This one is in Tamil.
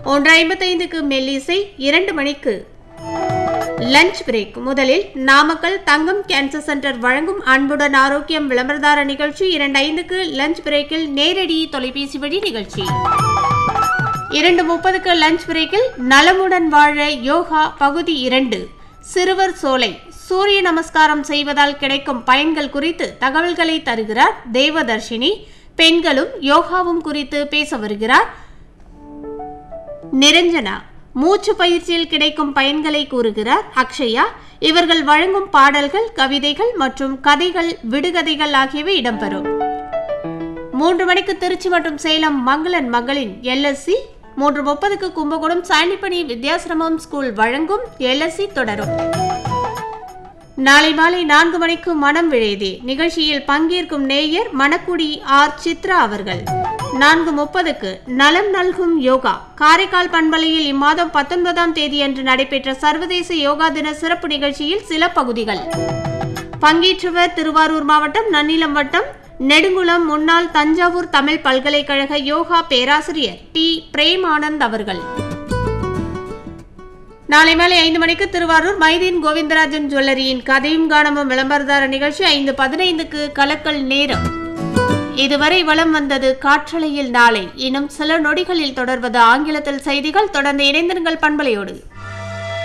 ஒன்று ஐம்பத்தைந்துக்கு மெல்லிசை இரண்டு மணிக்கு லஞ்ச் பிரேக் முதலில் நாமக்கல் தங்கம் கேன்சர் சென்டர் வழங்கும் அன்புடன் ஆரோக்கியம் விளம்பரதார நிகழ்ச்சி இரண்டு ஐந்துக்கு லஞ்ச் பிரேக்கில் நேரடி தொலைபேசி வழி நிகழ்ச்சி இரண்டு முப்பதுக்கு லஞ்ச் பிரேக்கில் நலமுடன் வாழ யோகா பகுதி இரண்டு சிறுவர் சோலை சூரிய நமஸ்காரம் செய்வதால் கிடைக்கும் பயன்கள் குறித்து தகவல்களை தருகிறார் தேவதர்ஷினி பெண்களும் யோகாவும் குறித்து பேச வருகிறார் நிரஞ்சனா மூச்சு பயிற்சியில் கிடைக்கும் பயன்களை கூறுகிறார் அக்ஷயா இவர்கள் வழங்கும் பாடல்கள் கவிதைகள் மற்றும் கதைகள் விடுகதைகள் ஆகியவை இடம்பெறும் மூன்று மணிக்கு திருச்சி மற்றும் சேலம் மங்களன் மகளின் எல்எஸ்சி மூன்று முப்பதுக்கு கும்பகோணம் சாயனிப்பணி வித்யாசிரமம் ஸ்கூல் வழங்கும் எல்எஸ்சி தொடரும் நாளை மாலை நான்கு மணிக்கு மனம் விழைதே நிகழ்ச்சியில் பங்கேற்கும் நேயர் மணக்குடி ஆர் சித்ரா அவர்கள் நான்கு முப்பதுக்கு நலம் நல்கும் யோகா காரைக்கால் பண்பலையில் இம்மாதம் பத்தொன்பதாம் தேதியன்று நடைபெற்ற சர்வதேச யோகா தின சிறப்பு நிகழ்ச்சியில் சில பகுதிகள் பங்கேற்றவர் திருவாரூர் மாவட்டம் நன்னிலம் வட்டம் நெடுங்குளம் முன்னாள் தஞ்சாவூர் தமிழ் பல்கலைக்கழக யோகா பேராசிரியர் டி பிரேம் ஆனந்த் அவர்கள் நாளை மாலை ஐந்து மணிக்கு திருவாரூர் மைதீன் கோவிந்தராஜன் ஜுவல்லரியின் கதையும் காணமும் விளம்பரதார நிகழ்ச்சி ஐந்து பதினைந்துக்கு கலக்கல் நேரம் இதுவரை வலம் வந்தது காற்றலையில் நாளை இன்னும் சில நொடிகளில் தொடர்வது ஆங்கிலத்தில் செய்திகள் தொடர்ந்து இணைந்திருங்கள் பண்பலையோடு